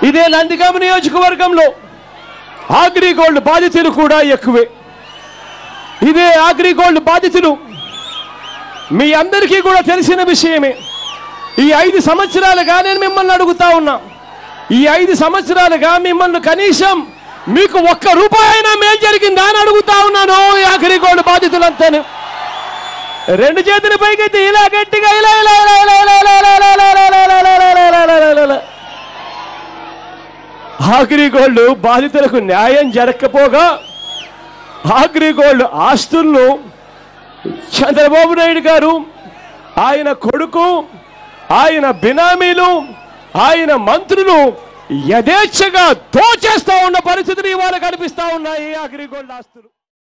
ఇదే నందిగామ నియోజకవర్గంలో అగ్రిగోల్డ్ బాధితులు కూడా ఎక్కువే ఇదే అగ్రిగోల్డ్ బాధితులు మీ అందరికీ కూడా తెలిసిన విషయమే ఈ ఐదు సంవత్సరాలుగా నేను మిమ్మల్ని అడుగుతా ఉన్నా ఈ ఐదు సంవత్సరాలుగా మిమ్మల్ని కనీసం మీకు ఒక్క రూపాయి అయినా మేలు జరిగిందా అని అడుగుతా ఉన్నాను ఈ అగ్రిగోల్డ్ బాధితులంతాను రెండు చేతుల పైకెత్తి ఇలా గట్టిగా ఇలా ఇలా ఇలా ఇలా ఇలా ఇలా ఇలా ఇలా ఇలా ఇలా ఇలా ఇలా ఇలా ఇలా ఇలా ఇలా ఇలా ఇలా. అగ్రిగోల్డ్ బాధితులకు న్యాయం జరగకపోగా అగ్రిగోల్డ్ ఆస్తులను చంద్రబాబు నాయుడు గారు ఆయన కొడుకు ఆయన బినామీలు ఆయన మంత్రులు యథేచ్ఛగా దోచేస్తా ఉన్న పరిస్థితులు ఇవాళ కనిపిస్తా ఉన్నాయి అగ్రిగోల్డ్ ఆస్తులు